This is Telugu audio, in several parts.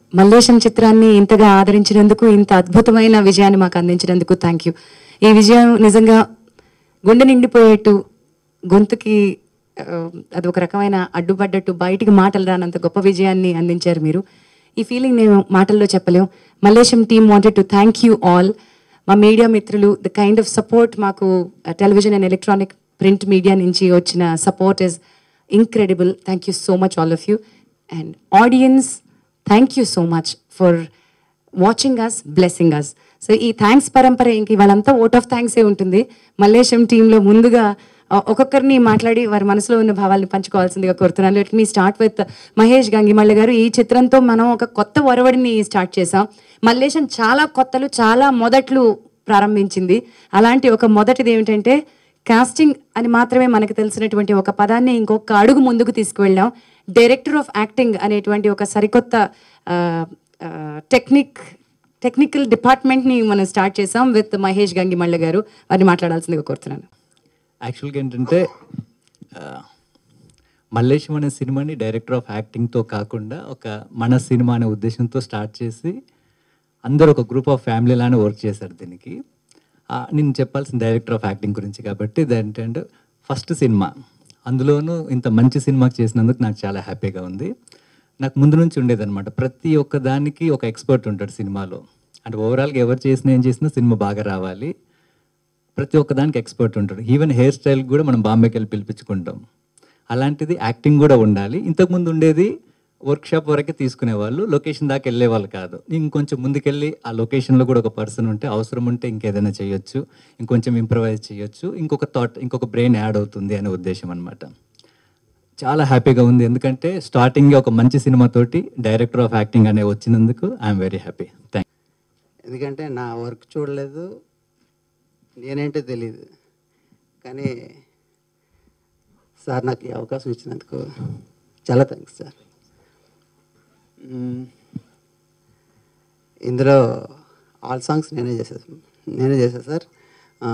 మల్లేశం చిత్రాన్ని ఇంతగా ఆదరించినందుకు ఇంత అద్భుతమైన విజయాన్ని మాకు అందించినందుకు థ్యాంక్ యూ ఈ విజయం నిజంగా గుండె నిండిపోయేట్టు గొంతుకి ఆ, అది ఒక రకమైన అడ్డుపడ్డట్టు బయటికి మాటలు రానంత గొప్ప విజయాన్ని అందించారు మీరు ఈ ఫీలింగ్ నేను మాటల్లో చెప్పలేం Mallesham team wanted to thank you all మా మీడియా మిత్రులు ద కైండ్ ఆఫ్ సపోర్ట్ మాకు television and electronic print media నుంచి వచ్చిన support is incredible thank you so much all of you and audience thank you so much for watching us blessing us so ఈ థ్యాంక్స్ పరంపర ఇంక వాళ్ళంతా ఓట్ ఆఫ్ థ్యాంక్సే ఉంటుంది మల్లేశం టీంలో ముందుగా ఆ, ఒక్కొక్కరిని మాట్లాడి వారి మనసులో ఉన్న భావాలను పంచుకోవాల్సిందిగా కోరుతున్నాను let me start with Mahesh Gangimalla garu ఈ చిత్రంతో మనం ఒక కొత్త ఒరవడిని స్టార్ట్ చేసాం మల్లేశం చాలా కొత్తలు చాలా మొదట్లు ప్రారంభించింది అలాంటి ఒక మొదటిది ఏమిటంటే కాస్టింగ్ అని మాత్రమే మనకు తెలిసినటువంటి ఒక పదాన్ని ఇంకొక అడుగు ముందుకు తీసుకువెళ్ళాం డైరెక్టర్ ఆఫ్ యాక్టింగ్ అనేటువంటి ఒక సరికొత్త ఆ, ఆ, టెక్నిక్ టెక్నికల్ డిపార్ట్మెంట్ని మనం స్టార్ట్ చేసాం విత్ మహేష్ గంగిమళ్ళ గారు వారిని మాట్లాడాల్సిందిగా కోరుతున్నాను యాక్చువల్గా ఏంటంటే ఆ, మల్లేశం అనే సినిమాని డైరెక్టర్ ఆఫ్ యాక్టింగ్తో కాకుండా ఒక మన సినిమా అనే ఉద్దేశంతో స్టార్ట్ చేసి అందరూ ఒక గ్రూప్ ఆఫ్ ఫ్యామిలీ లానే వర్క్ చేశారు దీనికి ఆ, నేను చెప్పాల్సిన డైరెక్టర్ ఆఫ్ యాక్టింగ్ గురించి కాబట్టి ఏంటంటే ఫస్ట్ సినిమా అందులోనూ ఇంత మంచి సినిమాకి చేసినందుకు నాకు చాలా హ్యాపీగా ఉంది నాకు ముందు నుంచి ఉండేదన్నమాట ప్రతి ఒక్క దానికి ఒక ఎక్స్పర్ట్ ఉంటాడు సినిమాలో అంటే ఓవరాల్గా ఎవరు చేసినా ఏం చేసినా సినిమా బాగా రావాలి ప్రతి ఒక్క దానికి ఎక్స్పర్ట్ ఉంటాడు ఈవెన్ హెయిర్ స్టైల్ కూడా మనం బాంబేకి వెళ్ళి పిలిపించుకుంటాం అలాంటిది యాక్టింగ్ కూడా ఉండాలి ఇంతకుముందు ఉండేది వర్క్షాప్ వరకే తీసుకునేవాళ్ళు లొకేషన్ దాకా వెళ్ళేవాళ్ళు కాదు ఇంకొంచెం ముందుకెళ్ళి ఆ లొకేషన్లో కూడా ఒక పర్సన్ ఉంటే అవసరం ఉంటే ఇంకేదైనా చేయొచ్చు ఇంకొంచెం ఇంప్రవైజ్ చేయొచ్చు ఇంకొక థాట్ ఇంకొక బ్రెయిన్ యాడ్ అవుతుంది అనే ఉద్దేశం అనమాట చాలా హ్యాపీగా ఉంది ఎందుకంటే స్టార్టింగ్ ఒక మంచి సినిమాతోటి డైరెక్టర్ ఆఫ్ యాక్టింగ్ అనే వచ్చినందుకు ఐఎమ్ వెరీ హ్యాపీ థ్యాంక్ ఎందుకంటే నా వర్క్ చూడలేదు నేనేంటో తెలియదు కానీ సార్ నాకు ఈ అవకాశం ఇచ్చినందుకు చాలా థ్యాంక్స్ సార్ మ్మ్. ఇందులో ఆల్ సాంగ్స్ నేనే చేసేది నేనే చేశాను సార్ ఆ,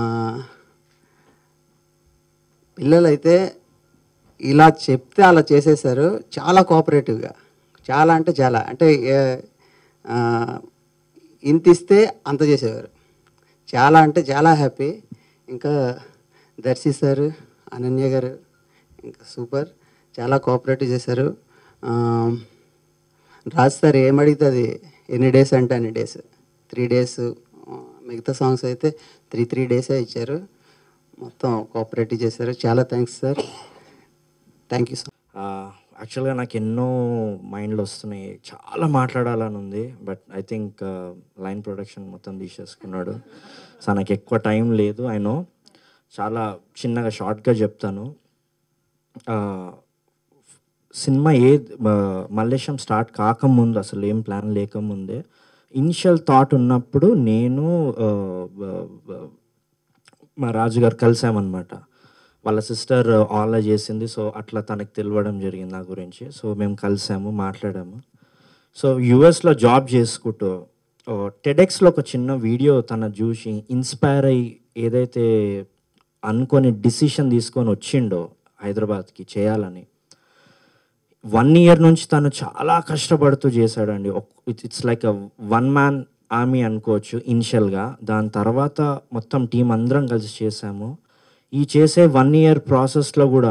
పిల్లలైతే ఇలా చెప్తే అలా చేసేసారు చాలా కోఆపరేటివ్గా చాలా అంటే చాలా అంటే ఏ- ఆ, ఇంత ఇస్తే అంత చేసేవారు చాలా అంటే చాలా హ్యాపీ ఇంకా దర్శి సార్ అనన్య గారు ఇంకా సూపర్ చాలా కోఆపరేటివ్ చేశారు ఆ, రాజ్ సార్ ఏం అడిగితే అది ఎన్ని డేస్ అంటే అన్ని డేస్ త్రీ డేస్ మిగతా సాంగ్స్ అయితే త్రీ త్రీ డేసే ఇచ్చారు మొత్తం కోఆపరేటివ్ చేశారు చాలా thanks sir thank you so యాక్చువల్గా నాకు ఎన్నో మైండ్లో వస్తున్నాయి చాలా మాట్లాడాలని ఉంది but I think line production మొత్తం తీసేసుకున్నాడు సో నాకు ఎక్కువ టైం లేదు ఐ నో చాలా చిన్నగా షార్ట్గా చెప్తాను ఆ, సినిమా ఏ మ- మల్లేశం స్టార్ట్ కాకముందు అసలు ఏం ప్లాన్ లేకముందే ఇనిషియల్ థాట్ ఉన్నప్పుడు నేను ఆ, బ- బ- మా రాజుగారు కలిసామన్నమాట వాళ్ళ సిస్టర్ ఆన్లో చేసింది సో అట్లా తనకు తెలియడం జరిగింది నా గురించి సో మేము కలిసాము మాట్లాడాము సో యుఎస్లో జాబ్ చేసుకుంటూ టెడెక్స్లో ఒక చిన్న వీడియో తన చూసి ఇన్స్పైర్ అయ్యి ఏదైతే అనుకొని డిసిషన్ తీసుకొని వచ్చిండో హైదరాబాద్కి చేయాలని వన్ ఇయర్ నుంచి తను చాలా కష్టపడుతూ చేశాడండి it's like a one man army అనుకోవచ్చు ఇనిషియల్గా దాని తర్వాత మొత్తం టీం అందరం కలిసి చేశాము ఈ చేసే వన్ ఇయర్ ప్రాసెస్లో కూడా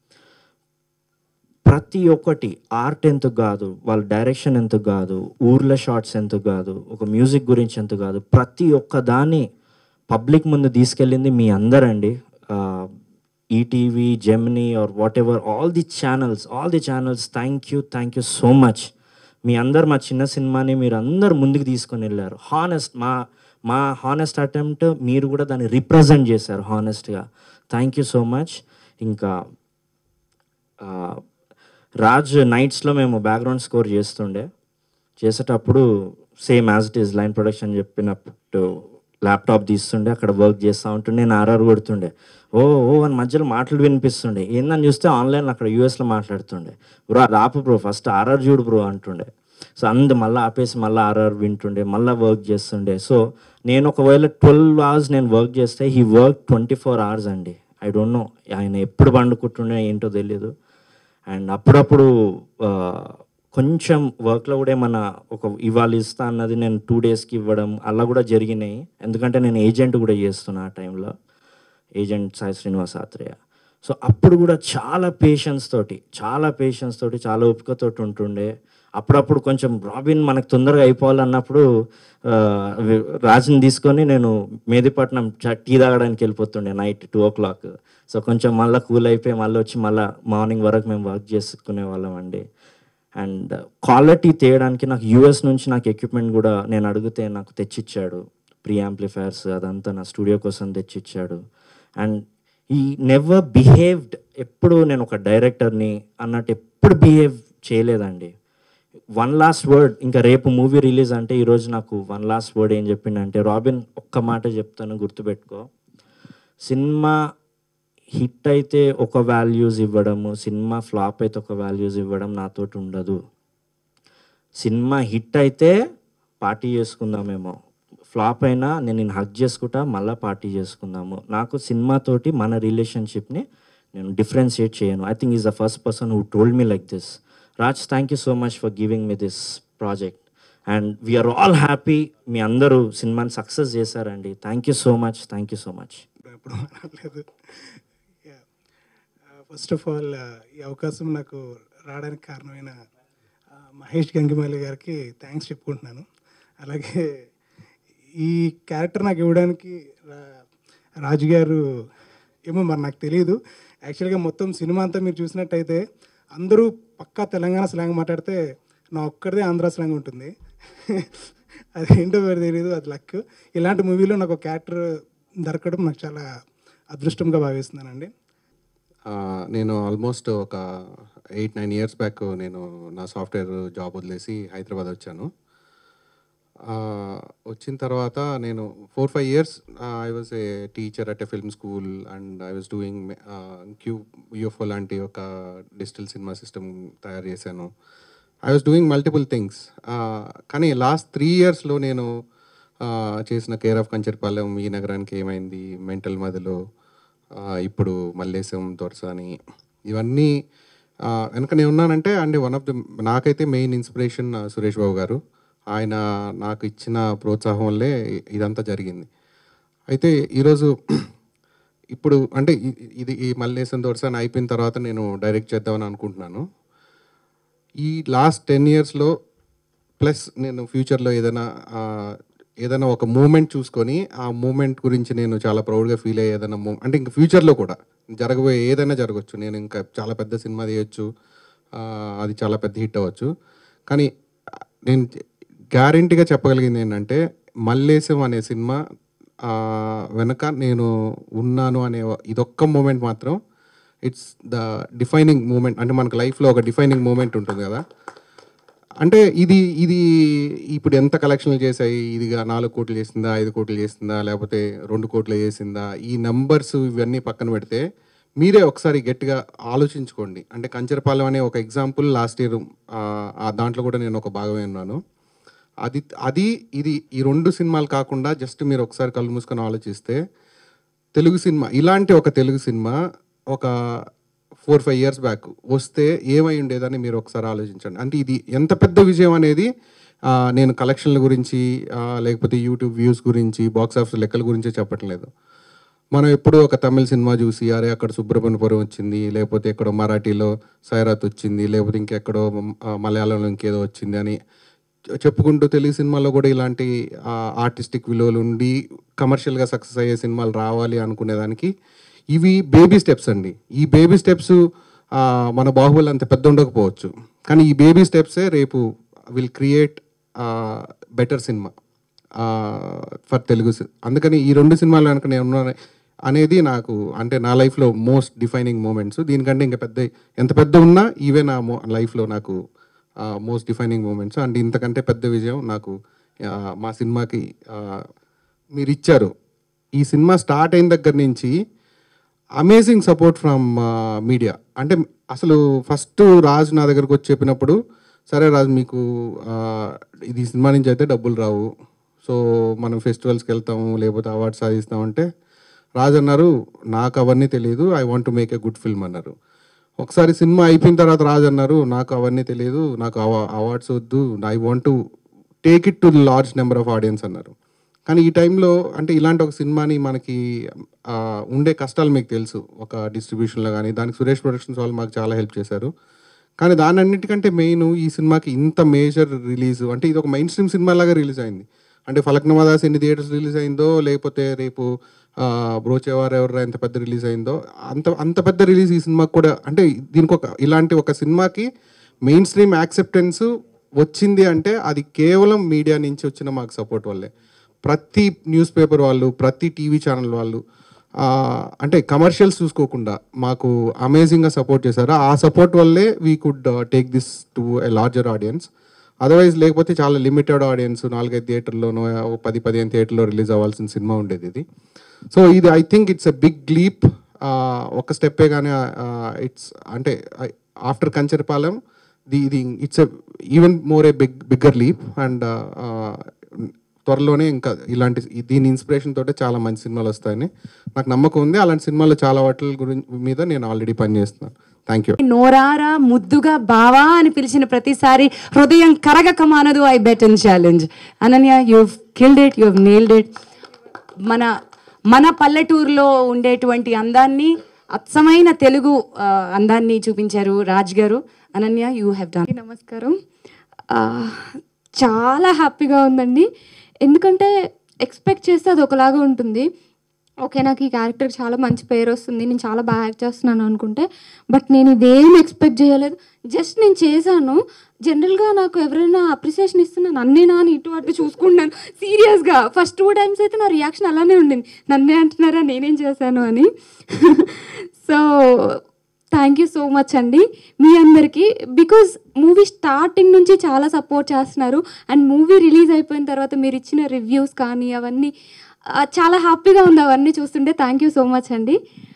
ప్రతి ఒక్కటి ఆర్ట్ ఎంత కాదు వాళ్ళ డైరెక్షన్ ఎంత కాదు ఊర్ల షార్ట్స్ ఎంత కాదు ఒక మ్యూజిక్ గురించి ఎంత కాదు ప్రతి ఒక్క దాన్ని పబ్లిక్ ముందు తీసుకెళ్ళింది మీ అందరండి ETV Gemini are what ever all the channels all the channels thank you thank you so much మీ అందరు మా చిన్న సినిమాని మీరు అందరు ముందుకు తీసుకొని వెళ్ళారు హానెస్ట్ మా మా హానెస్ట్ అటెంప్ట్ మీరు కూడా దాన్ని రిప్రజెంట్ చేశారు హానెస్ట్గా థ్యాంక్ యూ సో మచ్ ఇంకా ఆ, రాజ్ నైట్స్లో మేము బ్యాక్గ్రౌండ్ స్కోర్ చేస్తుండే చేసేటప్పుడు same as it is line production చెప్పినప్పుడు ల్యాప్టాప్ తీస్తుండే అక్కడ వర్క్ చేస్తూ ఉంటుండే నేను ఆర్ఆర్ కొడుతుండే ఓ ఓ అని మధ్యలో మాటలు వినిపిస్తుండే ఏందని చూస్తే ఆన్లైన్ అక్కడ యూఎస్లో మాట్లాడుతుండే బ్రో అది ఆపు బ్రో ఫస్ట్ ఆర్ఆర్ చూడు బ్రో అంటుండే సో అందు మళ్ళీ ఆపేసి మళ్ళీ ఆర్ఆర్ వింటుండే మళ్ళీ వర్క్ చేస్తుండే సో నేను ఒకవేళ ట్వెల్వ్ అవర్స్ నేను వర్క్ చేస్తే he work twenty four hours అండి ఐ డోంట్ నో ఆయన ఎప్పుడు పండుకుంటుండే ఏంటో తెలియదు అండ్ అప్పుడప్పుడు ఆ, కొంచెం వర్క్లో కూడా ఏమన్నా ఒక ఇవాళ ఇస్తా అన్నది నేను టూ డేస్కి ఇవ్వడం అలా కూడా జరిగినాయి ఎందుకంటే నేను ఏజెంట్ కూడా చేస్తున్నా ఆ టైంలో ఏజెంట్ సాయి శ్రీనివాస్ ఆత్రేయ సో అప్పుడు కూడా చాలా పేషెన్స్ తోటి చాలా పేషెన్స్ తోటి చాలా ఓపికతోటి ఉంటుండే అప్పుడప్పుడు కొంచెం రాబిన్ మనకు తొందరగా అయిపోవాలన్నప్పుడు ఆ, వి- రాజుని తీసుకొని నేను మేదిపట్నం చ- టీ తాగడానికి వెళ్ళిపోతుండే night two o'clock so కొంచెం మళ్ళీ కూల్ అయిపోయి మళ్ళీ వచ్చి మళ్ళీ మార్నింగ్ వరకు మేము వర్క్ చేసుకునే వాళ్ళం అండి అండ్ క్వాలిటీ తేయడానికి నాకు యూఎస్ నుంచి నాకు ఎక్విప్మెంట్ కూడా నేను అడిగితే నాకు తెచ్చిచ్చాడు ప్రీ యాంప్లిఫైర్స్ అదంతా నా స్టూడియో కోసం తెచ్చిచ్చాడు అండ్ ఈ నెవర్ బిహేవ్డ్ ఎప్పుడు నేను ఒక డైరెక్టర్ని అన్నట్టు ఎప్పుడు బిహేవ్ చేయలేదండి వన్ లాస్ట్ వర్డ్ ఇంకా రేపు మూవీ రిలీజ్ అంటే ఈరోజు నాకు వన్ లాస్ట్ వర్డ్ ఏం చెప్పిండంటే రాబిన్ ఒక్క మాట చెప్తాను గుర్తుపెట్టుకో సినిమా హిట్ అయితే ఒక వాల్యూస్ ఇవ్వడము సినిమా ఫ్లాప్ అయితే ఒక వాల్యూస్ ఇవ్వడం నాతోటి ఉండదు సినిమా హిట్ అయితే పార్టీ చేసుకుందామేమో ఫ్లాప్ అయినా నేను నేను హక్ చేసుకుంటా మళ్ళీ పార్టీ చేసుకుందాము నాకు సినిమాతోటి మన రిలేషన్షిప్ని నేను డిఫరెన్షియేట్ చేయను I think is the first person who told me like this Raj thank you so much for giving me this project and we are all happy మీ అందరూ సినిమాని సక్సెస్ చేశారండి thank you so much thank you so much ఎప్పుడు అనట్లేదు ఫస్ట్ ఆఫ్ ఆల్ ఈ అవకాశం నాకు రావడానికి కారణమైన ఆ, మహేష్ గంగిమాలి గారికి థ్యాంక్స్ చెప్పుకుంటున్నాను అలాగే ఈ క్యారెక్టర్ నాకు ఇవ్వడానికి రా- రాజు గారు ఏమో మరి నాకు తెలియదు యాక్చువల్గా మొత్తం సినిమా అంతా మీరు చూసినట్టయితే అందరూ పక్కా తెలంగాణ స్లాంగ్ మాట్లాడితే నా ఒక్కడిదే ఆంధ్ర స్లాంగ్ ఉంటుంది అది ఏంటో మరి తెలియదు అది లక్ ఇలాంటి మూవీలో నాకు ఒక క్యారెక్టర్ దొరకడం నాకు చాలా అదృష్టంగా భావిస్తున్నానండి ఆ, నేను ఆల్మోస్ట్ ఒక ఎయిట్ నైన్ ఇయర్స్ బ్యాక్ నేను నా సాఫ్ట్వేర్ జాబ్ వదిలేసి హైదరాబాద్ వచ్చాను ఆ, వచ్చిన తర్వాత నేను four five years I was a teacher at a film school and I was doing Q UFO లాంటి ఒక డిజిటల్ సినిమా సిస్టమ్ తయారు చేశాను I was doing multiple things కానీ లాస్ట్ త్రీ ఇయర్స్లో నేను ఆ, చేసిన కేర్ ఆఫ్ కంచర్పాలెం ఈ నగరానికి ఏమైంది మెంటల్ మదిలో ఆ, ఇప్పుడు మల్లేశం దొరసాని ఇవన్నీ ఆ, వెనక నేను ఉన్నానంటే అండ్ వన్ ఆఫ్ ద నాకైతే మెయిన్ ఇన్స్పిరేషన్ సురేష్ బాబు గారు ఆయన నాకు ఇచ్చిన ప్రోత్సాహం వల్లే ఇదంతా జరిగింది అయితే ఈరోజు ఇప్పుడు అంటే ఇ- ఇది ఈ మల్లేశం దొరసాని అయిపోయిన తర్వాత నేను డైరెక్ట్ చేద్దామని అనుకుంటున్నాను ఈ లాస్ట్ టెన్ ఇయర్స్లో ప్లస్ నేను ఫ్యూచర్లో ఏదైనా ఆ, ఏదైనా ఒక మూమెంట్ చూసుకొని ఆ మూమెంట్ గురించి నేను చాలా ప్రౌడ్గా ఫీల్ అయ్యే ఏదైనా మూ అంటే ఇంకా ఫ్యూచర్లో కూడా జరగబోయే ఏదైనా జరగవచ్చు నేను ఇంకా చాలా పెద్ద సినిమా తీయచ్చు ఆ, అది చాలా పెద్ద హిట్ అవ్వచ్చు కానీ నేను గ్యారంటీగా చెప్పగలిగింది ఏంటంటే మల్లేశం అనే సినిమా ఆ, వెనక నేను ఉన్నాను అనే ఇదొక్క మూమెంట్ మాత్రం ఇట్స్ ద డిఫైనింగ్ మూమెంట్ అంటే మనకు లైఫ్లో ఒక డిఫైనింగ్ మూమెంట్ ఉంటుంది కదా అంటే ఇది ఇది ఇప్పుడు ఎంత కలెక్షన్లు చేశాయి ఇదిగా నాలుగు కోట్లు చేసిందా ఐదు కోట్లు చేసిందా లేకపోతే రెండు కోట్లు చేసిందా ఈ నంబర్స్ ఇవన్నీ పక్కన పెడితే మీరే ఒకసారి గట్టిగా ఆలోచించుకోండి అంటే కంచరపాలెం అనే ఒక ఎగ్జాంపుల్ లాస్ట్ ఇయర్ ఆ దాంట్లో కూడా నేను ఒక భాగమే ఉన్నాను అది అది ఇది ఈ రెండు సినిమాలు కాకుండా జస్ట్ మీరు ఒకసారి కళ్ళు మూసుకొని ఆలోచిస్తే తెలుగు సినిమా ఇలాంటి ఒక తెలుగు సినిమా ఒక ఫోర్ ఫైవ్ ఇయర్స్ బ్యాక్ వస్తే ఏమై ఉండేదని మీరు ఒకసారి ఆలోచించండి అంటే ఇది ఎంత పెద్ద విజయం అనేది ఆ, నేను కలెక్షన్ల గురించి ఆ, లేకపోతే యూట్యూబ్ వ్యూస్ గురించి బాక్స్ ఆఫీస్ లెక్కల గురించి చెప్పట్లేదు మనం ఎప్పుడూ ఒక తమిళ సినిమా చూసి అరే అక్కడ సుబ్రహ్మణ్యపురం వచ్చింది లేకపోతే ఎక్కడో మరాఠీలో సైరాత్ వచ్చింది లేకపోతే ఇంకెక్కడో ఆ, మలయాళంలో ఇంకేదో వచ్చింది అని చె- చెప్పుకుంటూ తెలుగు సినిమాలో కూడా ఇలాంటి ఆర్టిస్టిక్ విలువలు ఉండి కమర్షియల్గా సక్సెస్ అయ్యే సినిమాలు రావాలి అనుకునేదానికి ఇవి బేబీ స్టెప్స్ అండి ఈ బేబీ స్టెప్స్ మన బాహుబలి అంత పెద్ద ఉండకపోవచ్చు కానీ ఈ బేబీ స్టెప్సే రేపు will create better cinema for Telugu సి- అందుకని ఈ రెండు సినిమాలు కనుక నేను ఉన్నాను అనేది నాకు అంటే నా లైఫ్లో మోస్ట్ డిఫైనింగ్ మూమెంట్స్ దీనికంటే ఇంకా పెద్ద ఎంత పెద్ద ఉన్నా ఇవే నా మో లైఫ్లో నాకు మోస్ట్ డిఫైనింగ్ మూమెంట్స్ అండ్ ఇంతకంటే పెద్ద విజయం నాకు ఆ, మా సినిమాకి ఆ, మీరు ఇచ్చారు ఈ సినిమా స్టార్ట్ అయిన దగ్గర నుంచి అమేజింగ్ సపోర్ట్ ఫ్రమ్ మీడియా అంటే అసలు ఫస్ట్ రాజు నా దగ్గరకు వచ్చి చెప్పినప్పుడు సరే రాజు మీకు ఆ, ఇది సినిమా నుంచి అయితే డబ్బులు రావు సో మనం ఫెస్టివల్స్కి వెళ్తాము లేకపోతే అవార్డ్స్ సాధిస్తామంటే రాజు అన్నారు నాకు అవన్నీ తెలియదు I want to make a good film అన్నారు ఒకసారి సినిమా అయిపోయిన తర్వాత రాజు అన్నారు నాకు అవన్నీ తెలియదు నాకు అవార్డ్స్ వద్దు I want to take it to large number of audience అన్నారు కానీ ఈ టైంలో అంటే ఇలాంటి ఒక సినిమాని మనకి ఆ, ఉండే కష్టాలు మీకు తెలుసు ఒక డిస్ట్రిబ్యూషన్లో కానీ దానికి సురేష్ ప్రొడక్షన్స్ వాళ్ళు మాకు చాలా హెల్ప్ చేశారు కానీ దాని అన్నిటికంటే మెయిన్ ఈ సినిమాకి ఇంత మేజర్ రిలీజ్ అంటే ఇది ఒక మెయిన్ స్ట్రీమ్ సినిమా లాగా రిలీజ్ అయింది అంటే ఫలక్నమాదాస్ ఎన్ని థియేటర్స్ రిలీజ్ అయిందో లేకపోతే రేపు ఆ, బ్రోచేవారు ఎవరు ఎంత పెద్ద రిలీజ్ అయిందో అంత అంత పెద్ద రిలీజ్ ఈ సినిమాకి కూడా అంటే దీనికి ఒక ఇలాంటి ఒక సినిమాకి మెయిన్ స్ట్రీమ్ యాక్సెప్టెన్స్ వచ్చింది అంటే అది కేవలం మీడియా నుంచి వచ్చిన మాకు సపోర్ట్ వల్లే ప్రతి న్యూస్ పేపర్ వాళ్ళు ప్రతి టీవీ ఛానల్ వాళ్ళు ఆ, అంటే కమర్షియల్స్ చూసుకోకుండా మాకు అమేజింగ్గా సపోర్ట్ చేశారు ఆ సపోర్ట్ వల్లే we could take this to a larger audience otherwise లేకపోతే చాలా లిమిటెడ్ ఆడియన్స్ నాలుగైదు థియేటర్లోనో ఓ పది పదిహేను థియేటర్లో రిలీజ్ అవ్వాల్సిన సినిమా ఉండేది ఇది సో ఇది I think it's a big leap ఒక స్టెప్పే కానీ ఇట్స్ అంటే ఆఫ్టర్ కంచరపాలెం ది ఇది it's a even more a big bigger leap and త్వరలోనే ఇంకా ఇలాంటి దీని ఇన్స్పిరేషన్ తోటే చాలా మంచి సినిమాలు వస్తాయని నాకు నమ్మకం ఉంది అలాంటి సినిమాలు చాలా వాటి గురించి మీద నేను ఆల్రెడీ పనిచేస్తున్నాను థ్యాంక్ యూ నోరారా ముద్దుగా బావా అని పిలిచిన ప్రతిసారి హృదయం కరగక మానదు I bet and challenge Ananya you killed it you nailed it మన మన పల్లెటూరులో ఉండేటువంటి అందాన్ని అచ్చమైన తెలుగు ఆ, అందాన్ని చూపించారు రాజ్ గారు అనన్య యూ హ్యావ్ డన్ అందరికీ నమస్కారం ఆ, చాలా హ్యాపీగా ఉందండి ఎందుకంటే ఎక్స్పెక్ట్ చేస్తే అది ఒకలాగా ఉంటుంది ఓకే నాకు ఈ క్యారెక్టర్ చాలా మంచి పేరు వస్తుంది నేను చాలా బాగా యాక్ట్ చేస్తున్నాను అనుకుంటే బట్ నేను ఇదేం ఎక్స్పెక్ట్ చేయలేదు జస్ట్ నేను చేశాను జనరల్గా నాకు ఎవరైనా అప్రిసియేషన్ ఇస్తున్నా నన్నే నాని ఇటు అటు చూసుకుంటున్నాను సీరియస్గా ఫస్ట్ టూ టైమ్స్ అయితే నా రియాక్షన్ అలానే ఉండింది నన్నే అంటున్నారా నేనేం చేశాను అని so thank you so much అండి మీ అందరికీ బికాజ్ మూవీ స్టార్టింగ్ నుంచి చాలా సపోర్ట్ చేస్తున్నారు అండ్ మూవీ రిలీజ్ అయిపోయిన తర్వాత మీరు ఇచ్చిన రివ్యూస్ కానీ అవన్నీ ఆ, చాలా హ్యాపీగా ఉంది అవన్నీ చూస్తుంటే థ్యాంక్ యూ సో మచ్ అండి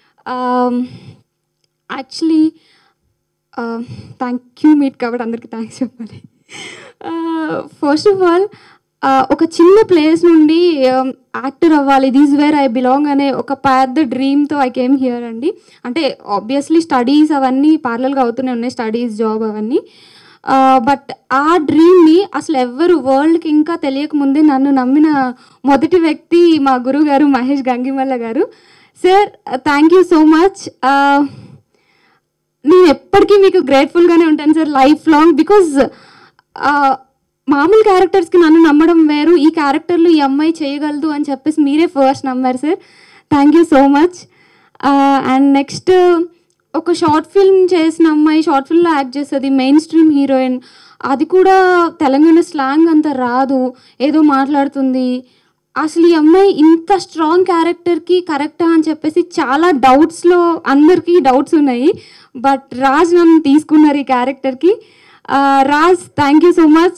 యాక్చువల్లీ థ్యాంక్ యూ మీట్ కాబట్టి అందరికీ థ్యాంక్స్ చెప్పాలి ఫస్ట్ ఆఫ్ ఆల్ ఒక చిన్న ప్లేస్ నుండి యాక్టర్ అవ్వాలి దీస్ వేర్ ఐ బిలాంగ్ అనే ఒక పెద్ద డ్రీమ్తో ఐ కేమ్ హియర్ అండి అంటే ఆబ్వియస్లీ స్టడీస్ అవన్నీ పార్లర్గా అవుతూనే ఉన్నాయి స్టడీస్ జాబ్ అవన్నీ బట్ ఆ డ్రీమ్ని అసలు ఎవ్వరు వరల్డ్కి ఇంకా తెలియకముందే నన్ను నమ్మిన మొదటి వ్యక్తి మా గురువు గారు Mahesh Gangimalla garu sir thank you so much నేను ఎప్పటికీ మీకు గ్రేట్ఫుల్గానే ఉంటాను సార్ లైఫ్ లాంగ్ బికాజ్ మామూలు క్యారెక్టర్స్కి నన్ను నమ్మడం వేరు ఈ క్యారెక్టర్లు ఈ అమ్మాయి చేయగలదు అని చెప్పేసి మీరే ఫస్ట్ నమ్మారు sir thank you so much and next ఒక షార్ట్ ఫిల్మ్ చేసిన అమ్మాయి షార్ట్ ఫిల్మ్లో యాక్ట్ చేస్తుంది మెయిన్ స్ట్రీమ్ హీరోయిన్ అది కూడా తెలంగాణ స్లాంగ్ అంత రాదు ఏదో మాట్లాడుతుంది అసలు ఈ అమ్మాయి ఇంత స్ట్రాంగ్ క్యారెక్టర్కి కరెక్టా అని చెప్పేసి చాలా డౌట్స్లో అందరికీ డౌట్స్ ఉన్నాయి బట్ రాజ్ నన్ను తీసుకున్నారు ఈ క్యారెక్టర్కి Raj thank you so much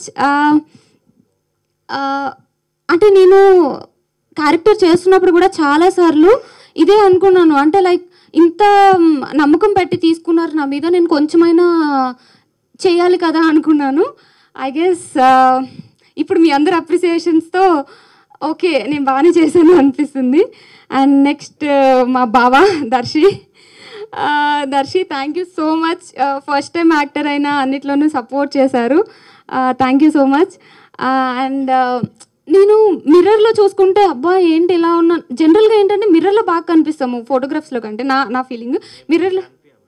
అంటే నేను క్యారెక్టర్ చేస్తున్నప్పుడు కూడా చాలాసార్లు ఇదే అనుకున్నాను అంటే లైక్ ఇంత మ్, నమ్మకం పెట్టి తీసుకున్నారు నా మీద నేను కొంచెమైనా చేయాలి కదా అనుకున్నాను ఐ గెస్ ఇప్పుడు మీ అందరి అప్రిసియేషన్స్తో ఓకే నేను బాగానే చేశాను అనిపిస్తుంది అండ్ నెక్స్ట్ మా బావ దర్శి ఆ, Darshi thank you so much first time actor అయినా అన్నిట్లోనూ సపోర్ట్ చేశారు thank you so much and నేను మిర్రర్లో చూసుకుంటే అబ్బా ఏంటి ఇలా ఉన్నా జనరల్గా ఏంటంటే మిర్రర్లో బాగా కనిపిస్తాము ఫోటోగ్రాఫ్స్లో కంటే నా నా ఫీలింగ్ మిర్రర్లో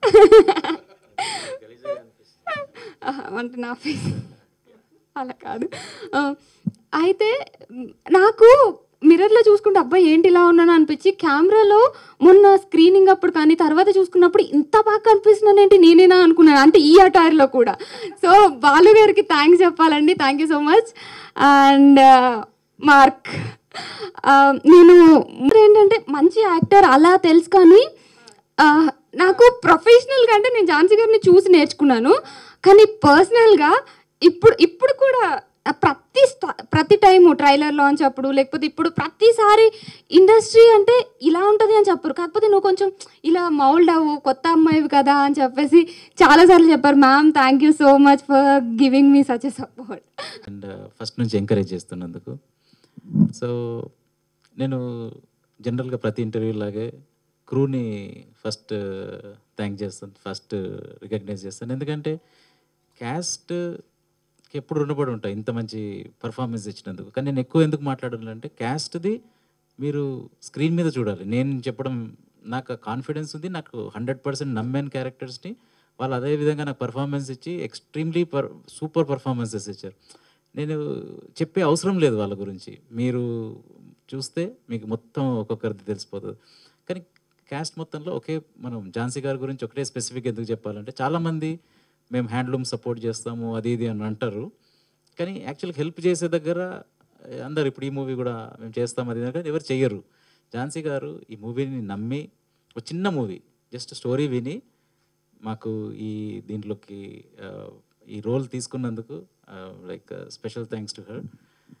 అంటే నా ఫేస్ అలా కాదు ఆ, అయితే మ్, నాకు మిర్రర్లో చూసుకుంటే అబ్బాయి ఏంటి ఇలా ఉన్నాను అనిపించి కెమెరాలో మొన్న స్క్రీనింగ్ అప్పుడు కానీ తర్వాత చూసుకున్నప్పుడు ఇంత బాగా కనిపిస్తున్నాను ఏంటి నేనేనా అనుకున్నాను అంటే ఈ అటైర్లో కూడా సో బాలు గారికి థ్యాంక్స్ చెప్పాలండి thank you so much and mark నేను ఏంటంటే మంచి యాక్టర్ అలా తెలుసు కానీ ఆ, నాకు ప్రొఫెషనల్గా అంటే నేను ఝాన్సీ గారిని చూసి నేర్చుకున్నాను కానీ పర్సనల్గా ఇప్పుడు ఇప్పుడు కూడా ఆ ప్రతి స్ట- ప్రతి టైము ట్రైలర్ లాంచ్ అప్పుడు లేకపోతే ఇప్పుడు ప్రతిసారి ఇండస్ట్రీ అంటే ఇలా ఉంటుంది అని చెప్పరు కాకపోతే నువ్వు కొంచెం ఇలా మౌల్డ్ అవ్వు కొత్త అమ్మాయివి కదా అని చెప్పేసి చాలాసార్లు చెప్పారు ma'am thank you so much for giving me such a support and first నుంచి ఎంకరేజ్ చేస్తున్నందుకు సో నేను జనరల్గా ప్రతి ఇంటర్వ్యూ లాగే క్రూని ఫస్ట్ థ్యాంక్ చేస్తాను ఫస్ట్ రికగ్నైజ్ చేస్తాను ఎందుకంటే క్యాస్ట్ ఎప్పుడు రుణపడి ఉంటాయి ఇంత మంచి పర్ఫార్మెన్స్ ఇచ్చినందుకు కానీ నేను ఎక్కువ ఎందుకు మాట్లాడాలంటే క్యాస్ట్ది మీరు స్క్రీన్ మీద చూడాలి నేను చెప్పడం నాకు కాన్ఫిడెన్స్ ఉంది నాకు హండ్రెడ్ పర్సెంట్ నమ్మాను క్యారెక్టర్స్ని వాళ్ళు అదే విధంగా నాకు పర్ఫార్మెన్స్ ఇచ్చి ఎక్స్ట్రీమ్లీ పర్ సూపర్ పర్ఫార్మెన్సెస్ ఇచ్చారు నేను చెప్పే అవసరం లేదు వాళ్ళ గురించి మీరు చూస్తే మీకు మొత్తం ఒక్కొక్కరిది తెలిసిపోతుంది కానీ క్యాస్ట్ మొత్తంలో ఒకే మనం ఝాన్సీ గారి గురించి ఒకటే స్పెసిఫిక్ ఎందుకు చెప్పాలంటే చాలామంది మేము హ్యాండ్లూమ్ సపోర్ట్ చేస్తాము అది ఇది అని అంటారు కానీ యాక్చువల్గా హెల్ప్ చేసే దగ్గర ఏ, అందరు ఇప్పుడు ఈ మూవీ కూడా మేము చేస్తాం అది ఇది అని కానీ ఎవరు చెయ్యరు ఝాన్సీ గారు ఈ మూవీని నమ్మి ఒక చిన్న మూవీ జస్ట్ స్టోరీ విని మాకు ఈ దీంట్లోకి ఆ, ఈ రోల్ తీసుకున్నందుకు like special thanks to her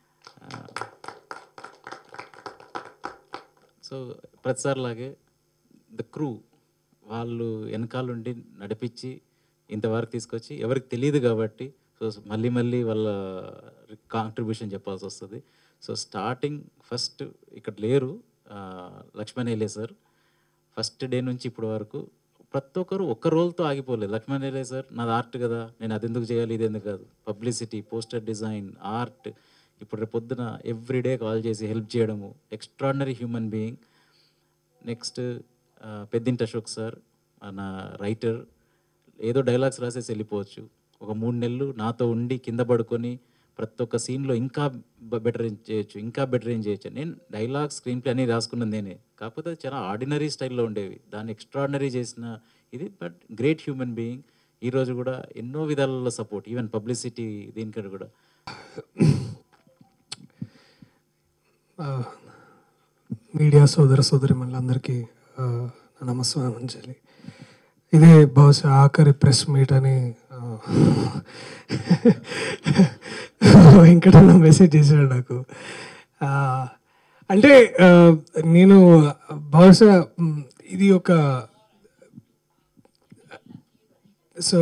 so ప్రతిసారిలాగే ద క్రూ వాళ్ళు వెనకాలండి నడిపించి ఇంతవరకు తీసుకొచ్చి ఎవరికి తెలియదు కాబట్టి సో మళ్ళీ మళ్ళీ వాళ్ళ కాంట్రిబ్యూషన్ చెప్పాల్సి వస్తుంది సో స్టార్టింగ్ ఫస్ట్ ఇక్కడ లేరు ఆ, లక్ష్మణ్ ఏలే సార్ ఫస్ట్ డే నుంచి ఇప్పటి వరకు ప్రతి ఒక్కరు ఒక్క రోల్తో ఆగిపోలేదు లక్ష్మణ్ ఏలే సార్ నాది ఆర్ట్ కదా నేను అది ఎందుకు చేయాలి ఇది ఎందుకు కాదు పబ్లిసిటీ పోస్టర్ డిజైన్ ఆర్ట్ ఇప్పుడు రేపు పొద్దున ఎవ్రీడే కాల్ చేసి హెల్ప్ చేయడము extraordinary human being next Peddinti Ashok sir మన రైటర్ ఏదో డైలాగ్స్ రాసేసి వెళ్ళిపోవచ్చు ఒక మూడు నెలలు నాతో ఉండి కింద పడుకొని ప్రతి ఒక్క సీన్లో ఇంకా బెటర్ ఏం చేయొచ్చు ఇంకా బెటర్ ఏం చేయొచ్చు నేను డైలాగ్ స్క్రీన్ ప్లే అన్నీ రాసుకున్నది నేనే కాకపోతే అది చాలా ఆర్డినరీ స్టైల్లో ఉండేవి దాన్ని ఎక్స్ట్రాడినరీ చేసిన ఇది బట్ గ్రేట్ హ్యూమన్ బీయింగ్ ఈరోజు కూడా ఎన్నో విధాలలో సపోర్ట్ ఈవెన్ పబ్లిసిటీ దీనికంటే కూడా మీడియా సోదర సోదరి అందరికీ నమస్కారం అంజలి ఇదే బహుశా ఆఖరి ప్రెస్ మీట్ అని ఆ, వెంకటన్న మెసేజ్ చేశాడు నాకు ఆ, అంటే ఆ, నేను బహుశా మ్, ఇది ఒక సో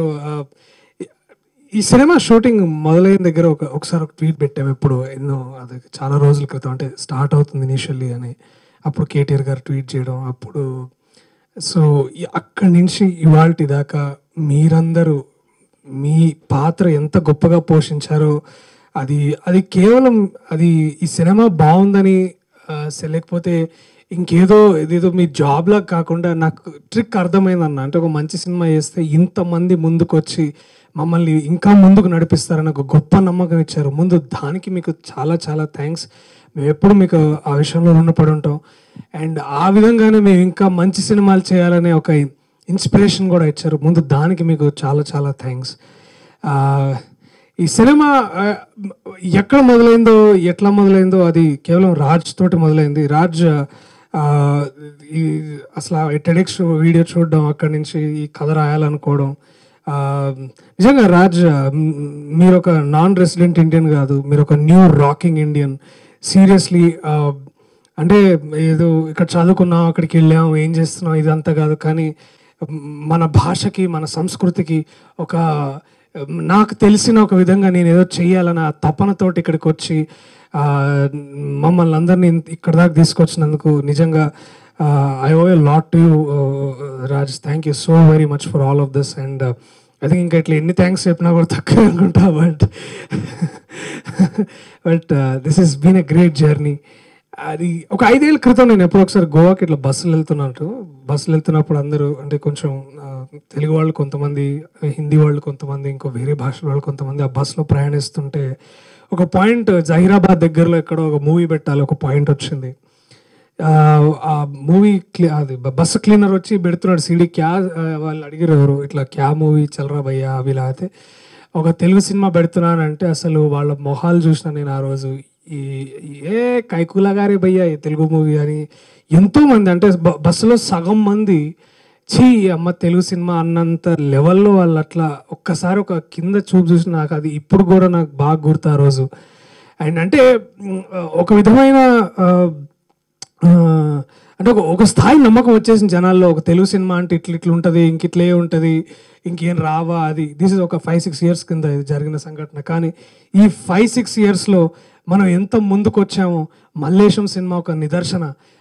ఈ సినిమా షూటింగ్ మొదలైన దగ్గర ఒక ఒకసారి ఒక ట్వీట్ పెట్టాము ఎప్పుడు ఎన్నో అది చాలా రోజుల క్రితం అంటే స్టార్ట్ అవుతుంది ఇనిషియల్లీ అని అప్పుడు కేటీఆర్ గారు ట్వీట్ చేయడం అప్పుడు సో ఈ- అక్కడి నుంచి ఇవాళ దాకా మీరందరూ మీ పాత్ర ఎంత గొప్పగా పోషించారో అది అది కేవలం అది ఈ సినిమా బాగుందని ఆ, సే- లేకపోతే ఇంకేదో ఇదేదో మీ జాబ్లా కాకుండా నాకు ట్రిక్ అర్థమైందన్న అంటే ఒక మంచి సినిమా చేస్తే ఇంతమంది ముందుకు వచ్చి మమ్మల్ని ఇంకా ముందుకు నడిపిస్తారని ఒక గొప్ప నమ్మకం ఇచ్చారు ముందు దానికి మీకు చాలా చాలా థ్యాంక్స్ మేము ఎప్పుడు మీకు ఆ విషయంలో రుణపడి ఉంటాం అండ్ ఆ విధంగానే మేము ఇంకా మంచి సినిమాలు చేయాలనే ఒక ఇన్స్పిరేషన్ కూడా ఇచ్చారు ముందు దానికి మీకు చాలా చాలా థ్యాంక్స్ ఈ సినిమా ఆ, ఎక్కడ మొదలైందో ఎట్లా మొదలైందో అది కేవలం రాజ్ తోటి మొదలైంది రాజ్ ఆ, ఈ అసలు టెడెక్స్ వీడియో చూడడం అక్కడి నుంచి ఈ కథ రాయాలనుకోవడం ఆ, నిజంగా రాజ్ మ్, మీరు ఒక నాన్ రెసిడెంట్ ఇండియన్ కాదు మీరు ఒక న్యూ రాకింగ్ ఇండియన్ సీరియస్లీ అంటే ఏదో ఇక్కడ చదువుకున్నాం అక్కడికి వెళ్ళాం ఏం చేస్తున్నాం ఇదంతా కాదు కానీ మన భాషకి మన సంస్కృతికి ఒక నాకు తెలిసిన ఒక విధంగా నేను ఏదో చెయ్యాలని ఆ తపనతోటి ఇక్కడికి వచ్చి ఆ, మమ్మల్ని అందరినీ ఇంత- ఇక్కడ దాకా తీసుకొచ్చినందుకు నిజంగా I owe lot to Raj thank you so very much for all of this and I think ఇంకా ఇట్లా ఎన్ని థ్యాంక్స్ చెప్పినా కూడా తక్కువ అనుకుంటా but but this is been a great journey అది ఒక ఐదేళ్ల క్రితం నేను ఎప్పుడో ఒకసారి గోవాకి ఇట్లా బస్సులు వెళ్తున్నట్టు బస్సులు వెళ్తున్నప్పుడు అందరూ అంటే కొంచెం ఆ, తెలుగు వాళ్ళు కొంతమంది హిందీ వాళ్ళు కొంతమంది ఇంకో వేరే భాషల వాళ్ళు కొంతమంది ఆ బస్సులో ప్రయాణిస్తుంటే ఒక పాయింట్ జహీరాబాద్ దగ్గరలో ఎక్కడో ఒక మూవీ పెట్టాలి ఒక పాయింట్ వచ్చింది ఆ, ఆ మూవీ అది బ- బస్సు క్లీనర్ వచ్చి పెడుతున్నాడు సీడీ క్యా ఆ, వాళ్ళు అడిగారు ఎవరు ఇట్లా క్యా మూవీ చల్రా భయ్యా అవి ఇలా అయితే ఒక తెలుగు సినిమా పెడుతున్నానంటే అసలు వాళ్ళ మొహాలు చూసిన నేను ఆ రోజు ఈ ఏ కైకులా గారే భయ్యా ఈ తెలుగు మూవీ అని ఎంతో మంది అంటే బ- బస్సులో సగం మంది చీ అమ్మ తెలుగు సినిమా అన్నంత లెవెల్లో వాళ్ళు అట్లా ఒక్కసారి ఒక కింద చూపు చూసి నాకు అది ఇప్పుడు కూడా నాకు బాగా గుర్తు ఆ రోజు అండ్ అంటే మ్, ఒక విధమైన ఆ, ఆ, అంటే ఒక ఒక స్థాయి నమ్మకం వచ్చేసింది జనాల్లో ఒక తెలుగు సినిమా అంటే ఇట్లా ఇట్లా ఉంటుంది ఇంక ఇట్లే ఉంటుంది ఇంకేం రావా అది దిస్ ఇస్ ఒక ఫైవ్ సిక్స్ ఇయర్స్ కింద ఇది జరిగిన సంఘటన కానీ ఈ ఫైవ్ సిక్స్ ఇయర్స్లో మనం ఎంత ముందుకు వచ్చామో మల్లేశం సినిమా ఒక నిదర్శన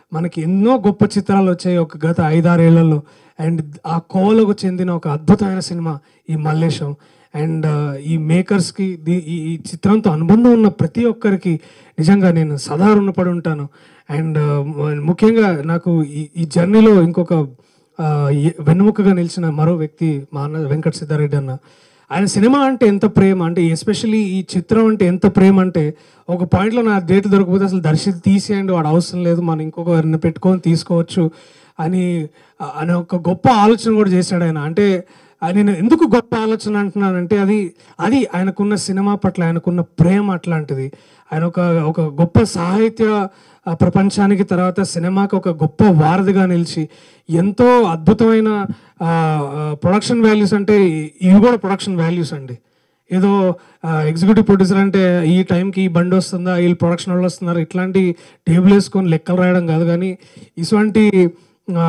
మనకి ఎన్నో గొప్ప చిత్రాలు వచ్చాయి ఒక గత ఐదారేళ్లలో అండ్ ఆ కోవలకు చెందిన ఒక అద్భుతమైన సినిమా ఈ మల్లేశం అండ్ ఈ మేకర్స్కి దీ- ఈ ఈ చిత్రంతో అనుబంధం ఉన్న ప్రతి ఒక్కరికి నిజంగా నేను సదా రుణపడి ఉంటాను అండ్ ముఖ్యంగా నాకు ఈ ఈ జర్నీలో ఇంకొక ఆ, ఎ- వెన్నెముకగా నిలిచిన మరో వ్యక్తి మా అన్న వెంకట సిద్ధారెడ్డి అన్న ఆయన సినిమా అంటే ఎంత ప్రేమ అంటే ఎస్పెషల్లీ ఈ చిత్రం అంటే ఎంత ప్రేమ అంటే ఒక పాయింట్లో నా డేట్ దొరకకపోతే అసలు దర్శి తీసేయండి వాడు అవసరం లేదు మనం ఇంకొకరిని పెట్టుకొని తీసుకోవచ్చు అని అనే ఒక గొప్ప ఆలోచన కూడా చేశాడు ఆయన అంటే ఆ నేను ఎందుకు గొప్ప ఆలోచన అంటున్నానంటే అది అది ఆయనకున్న సినిమా పట్ల ఆయనకున్న ప్రేమ అట్లాంటిది ఆయన ఒక ఒక గొప్ప సాహిత్య ఆ, ప్రపంచానికి తర్వాత సినిమాకి ఒక గొప్ప వారధిగా నిలిచి ఎంతో అద్భుతమైన ప్రొడక్షన్ వాల్యూస్ అంటే ఇవి కూడా ప్రొడక్షన్ వాల్యూస్ అండి ఏదో ఎగ్జిక్యూటివ్ ప్రొడ్యూసర్ అంటే ఈ టైంకి ఈ బండి వస్తుందా వీళ్ళు ప్రొడక్షన్ వాళ్ళు వస్తున్నారు ఇట్లాంటి టేబుల్ వేసుకొని లెక్కలు రాయడం కాదు కానీ ఇటువంటి ఆ,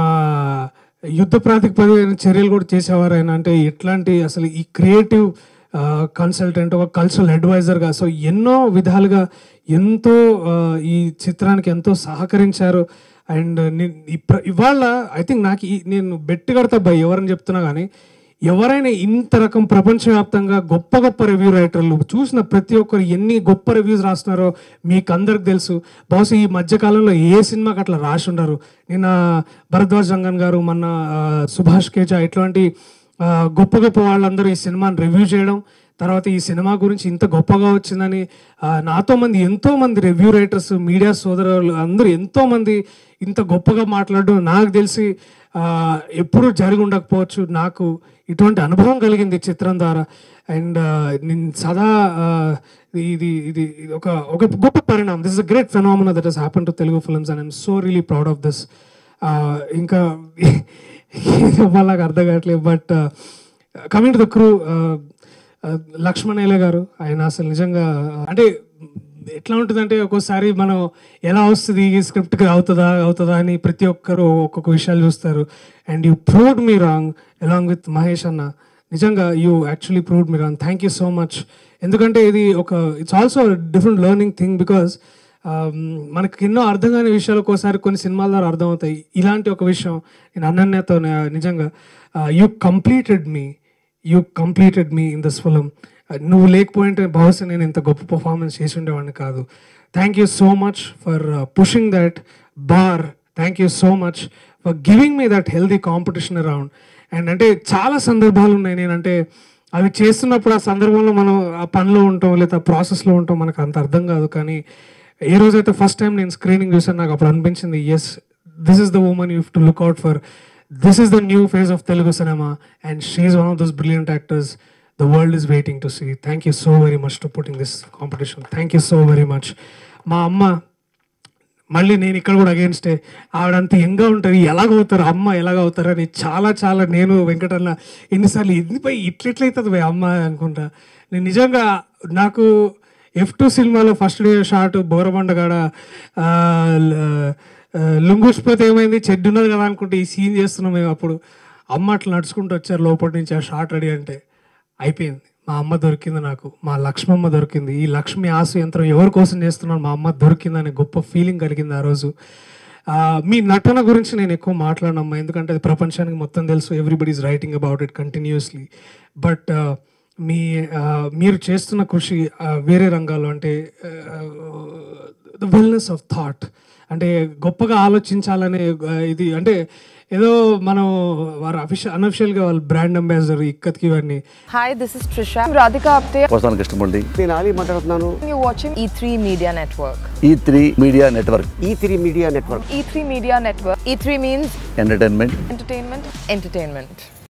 యుద్ధ ప్రాతిపదికన చర్యలు కూడా చేసేవారు ఆయన అంటే ఎట్లాంటి అసలు ఈ క్రియేటివ్ కన్సల్టెంట్ ఒక కల్చరల్ అడ్వైజర్గా సో ఎన్నో విధాలుగా ఎంతో ఆ, ఈ చిత్రానికి ఎంతో సహకరించారు అండ్ ఇవాళ ఐ థింక్ నాకు ఈ- నేను బెట్టి కడతా బై ఎవరని చెప్తున్నా కానీ ఎవరైనా ఇంత రకం ప్రపంచవ్యాప్తంగా గొప్ప గొప్ప రివ్యూ రైటర్లు చూసిన ప్రతి ఒక్కరు ఎన్ని గొప్ప రివ్యూస్ రాస్తున్నారో మీకు అందరికి తెలుసు బహుశా ఈ మధ్యకాలంలో ఏ సినిమాకి అట్లా రాసి ఉండరు నిన్న భరద్వాజ్ రంగన్ గారు మొన్న ఆ, సుభాష్ కేజా ఇట్లాంటి ఆ, గొప్ప గొప్ప వాళ్ళందరూ ఈ సినిమాని రివ్యూ చేయడం తర్వాత ఈ సినిమా గురించి ఇంత గొప్పగా వచ్చిందని ఆ, నాతో మంది ఎంతో మంది రివ్యూ రైటర్స్ మీడియా సోదరులు అందరూ ఎంతో మంది ఇంత గొప్పగా మాట్లాడడం నాకు తెలిసి ఆ, ఎప్పుడూ జరిగి ఉండకపోవచ్చు నాకు ఇటువంటి అనుభవం కలిగింది ఈ చిత్రం ద్వారా అండ్ నేను సదా ఆ, ఇది ఇది ఇది ఒక ఒక గొప్ప పరిణామం this is a great phenomena that has happen to Telugu films and I'm so really proud of this ఇంకా ఇది నాకు అర్థం కావట్లేదు but coming to the crew Laxman Ele garu ఆయన అసలు నిజంగా అంటే ఎట్లా ఉంటుందంటే ఒక్కోసారి మనం ఎలా వస్తుంది ఈ స్క్రిప్ట్కి అవుతుందా అవుతుందా అని ప్రతి ఒక్కరు ఒక్కొక్క విషయాలు చూస్తారు and you proved me wrong along with Mahesh అన్న నిజంగా you actually proved me wrong thank you so much ఎందుకంటే ఇది ఒక it's also different learning thing because మనకి ఎన్నో అర్థం కాని విషయాలు ఒక్కోసారి కొన్ని సినిమాల ద్వారా అర్థమవుతాయి ఇలాంటి ఒక విషయం నేను అనన్యతో నిజంగా you completed me you completed me in this film నువ్వు లేకపోయింటే బహుశా నేను ఇంత గొప్ప పర్ఫార్మెన్స్ చేసి ఉండేవాడిని కాదు thank you so much for pushing that bar thank you so much for giving me that healthy competition around and అంటే చాలా సందర్భాలు ఉన్నాయి నేనంటే అవి చేస్తున్నప్పుడు ఆ సందర్భంలో మనం ఆ పనిలో ఉంటాం లేదా ప్రాసెస్లో ఉంటాం మనకు అంత అర్థం కాదు కానీ ఏ రోజైతే ఫస్ట్ టైం నేను స్క్రీనింగ్ చూసాను నాకు అప్పుడు అనిపించింది yes this is the woman you to look out for this is the new phase of Telugu cinema and she's one of those brilliant actors the world is waiting to see thank you so very much to putting this competition thank you so very much మా అమ్మ మళ్ళీ నేను ఇక్కడ కూడా అగేన్స్టే ఆవిడంత ఎంగా ఉంటుంది ఎలాగవుతారు అమ్మ ఎలాగవుతారు అని చాలా చాలా నేను వెంకటన్న ఎన్నిసార్లు ఎందుపై ఇట్లెట్లయితుంది భయ్ అమ్మ అనుకుంటా నేను నిజంగా నాకు ఎఫ్ టూ సినిమాలో ఫస్ట్ డే షాట్ బోరబండగాడ ఆ, ల- ఆ, లుంగుసిపోతే ఏమైంది చెడ్డు ఉన్నది కదా అనుకుంటే ఈ సీన్ చేస్తున్నాం మేము అప్పుడు అమ్మ అట్లా నడుచుకుంటూ వచ్చారు లోపల నుంచి ఆ షాట్ రెడీ అంటే అయిపోయింది మా అమ్మ దొరికింది నాకు మా లక్ష్మమ్మ దొరికింది ఈ లక్ష్మి ఆసు యంత్రం ఎవరి కోసం చేస్తున్నాను మా అమ్మ దొరికిందనే గొప్ప ఫీలింగ్ కలిగింది ఆ రోజు ఆ, మీ నటన గురించి నేను ఎక్కువ మాట్లాడనమ్మా ఎందుకంటే అది ప్రపంచానికి మొత్తం తెలుసు everybody is writing about it కంటిన్యూస్లీ బట్ మీ ఆ, మీరు చేస్తున్న కృషి ఆ, వేరే రంగాల్లో అంటే ద వెల్నెస్ ఆఫ్ థాట్ అంటే గొప్పగా ఆలోచించాలనే ఆ, ఇది అంటే ఏదో మనం వారు అఫిషియల్ అనఫిషియల్గా వాళ్ళు బ్రాండ్ అంబాసిడర్ ఇక్కత్కి ఇవన్నీ Hi, this is Trisha. I'm Radhika Apte. వస్తాను కృష్ణమూర్తి నేను ఆలీ మాట్లాడుతున్నాను You're watching E3 Media Network. E three media network E three media network E3 Media Network. E3 means entertainment entertainment, entertainment.